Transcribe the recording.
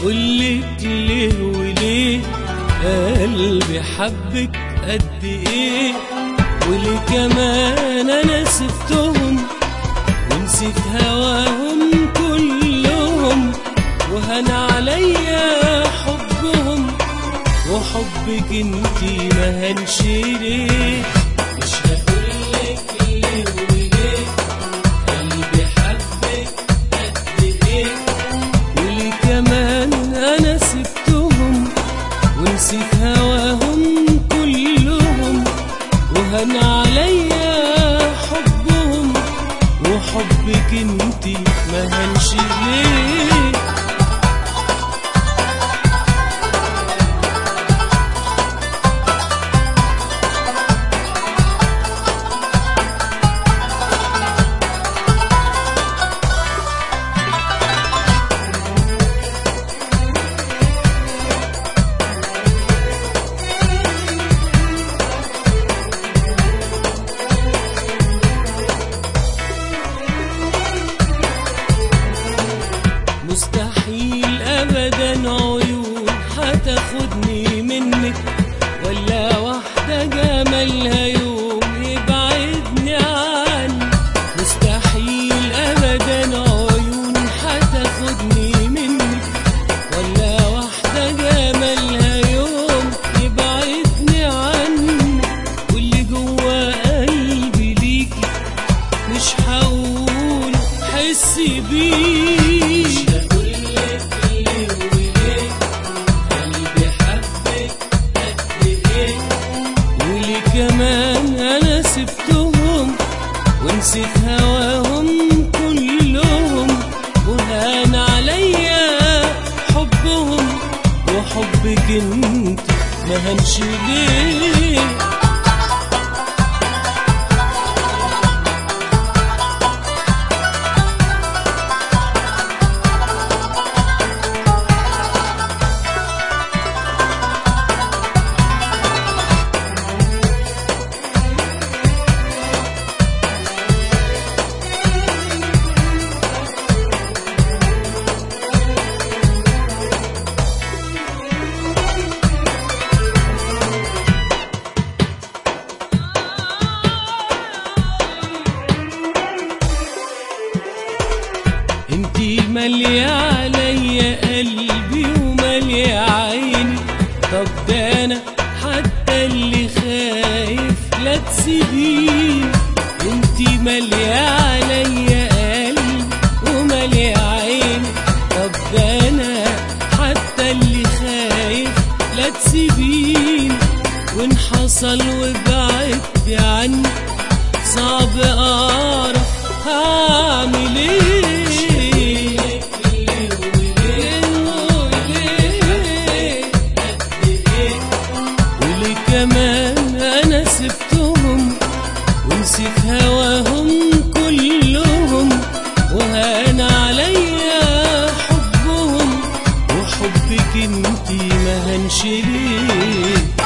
قولك ليه وليه قلبي حبك قد ايه وليه كمان انا سبتهم ونسيت هواهم كلهم وهن عليا حبهم وحبك انتي ما هنش ليه مش هقولك ليه وليه قلبي حبك قد ايه وليه كمان انا سبتهم ونسيت هواهم كلهم وهن عليا حبهم وحبك انتي ما هنش ليه مستحيل ابدا عيون هتاخدني منك ولا واحدة جمالها يوم يبعدني عنك مستحيل ابدا عيون هتاخدني منك ولا واحدة جمالها يوم يبعدني عنك واللي جوا قلبي ليكي مش هقول حسي بيه مش هقولك ليه وليه قلبي حبك قد ايه وليه كمان انا سبتهم ونسيت هواهم كلهم وهان عليا حبهم وحبك انت ما هنش ليه انتي مالية عليا قلبي ومالية عيني طب ده انا حتى اللي خايف لا تسيبيني انتي مالية عليا قلبي ومالية عيني طب ده انا حتى اللي خايف لا تسيبيني وان حصل وبعدت عني صعب اعرف هعمل ايه وليه كمان انا سبتهم ونسيت هواهم كلهم وهان عليا حبهم وحبك انتي ما هنش ليه